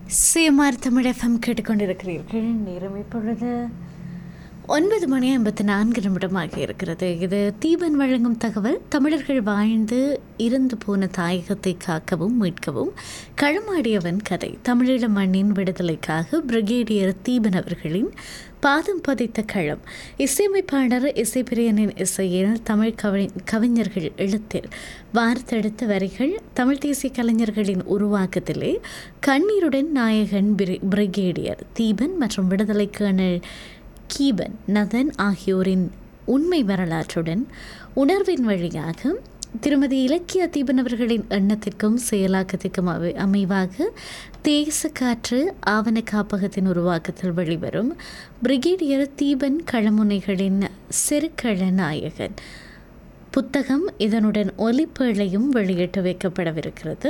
CMR Tamil FM கேட்டுக்கொண்டிருக்கிறீர்கள் நேரம் இப்பொழுது ஒன்பது மணி ஐம்பத்தி நான்கு நிமிடமாக இருக்கிறது இது தீபன் வழங்கும் தகவல் தமிழர்கள் வாழ்ந்து இறந்து போன தாயகத்தை காக்கவும் மீட்கவும் களமாடியவன் கதை தமிழீழ மண்ணின் விடுதலைக்காக பிரிகேடியர் தீபன் அவர்களின் பாதம் பதித்த களம் இசையமைப்பாளர் இசைப்பிரியனின் இசையில் தமிழ் கவி கவிஞர்கள் எழுத்தில் வார்த்தெடுத்த வரிகள் தமிழ் தேசிய கலைஞர்களின் உருவாக்கத்திலே கண்ணீருடன் நாயகன் பிரி பிரிகேடியர் தீபன் மற்றும் விடுதலை கேணல் கீபன் நதன் ஆகியோரின் உண்மை வரலாற்றுடன் உணர்வின் வழியாக திருமதி இலக்கிய தீபன் அவர்களின் எண்ணத்திற்கும் செயலாக்கத்திற்கும் அவை அமைவாக தேச காற்று ஆவண காப்பகத்தின் உருவாக்கத்தில் வெளிவரும் பிரிகேடியர் தீபன் களமுனைகளின் செருக்கள நாயகன் புத்தகம் இதனுடன் ஒலிப்பேழையும் வெளியிட்டு வைக்கப்படவிருக்கிறது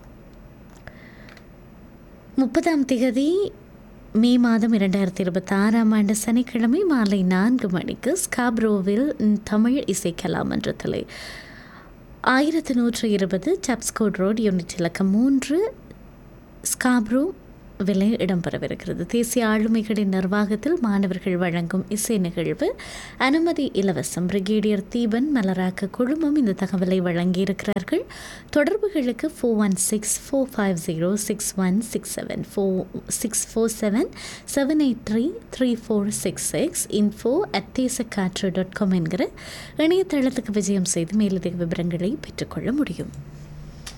முப்பதாம் திகதி மே மாதம் இரண்டாயிரத்தி இருபத்தி ஆறாம் ஆண்டு சனிக்கிழமை மாலை நான்கு மணிக்கு ஸ்காப்ரோவில் தமிழ் இசைக்கலா மன்றத்தில் ஆயிரத்து நூற்று இருபது சாப்ஸ்கோட் ரோட் யூனிட் இலக்கம் மூன்று ஸ்காப்ரோ விலை இடம்பெறவிருக்கிறது தேசிய ஆளுமைகளின் நிர்வாகத்தில் மாணவர்கள் வழங்கும் இசை நிகழ்வு அனுமதி இலவசம் பிரிகேடியர் தீபன் மலராக்க குழுமம் இந்த தகவலை வழங்கியிருக்கிறார்கள் தொடர்புகளுக்கு four one six four five zero six one six seven four six four seven seven eight three three four six six info at Desakatru dot com என்கிற இணையதளத்துக்கு விஜயம் செய்து மேலதிக விவரங்களை பெற்றுக்கொள்ள முடியும்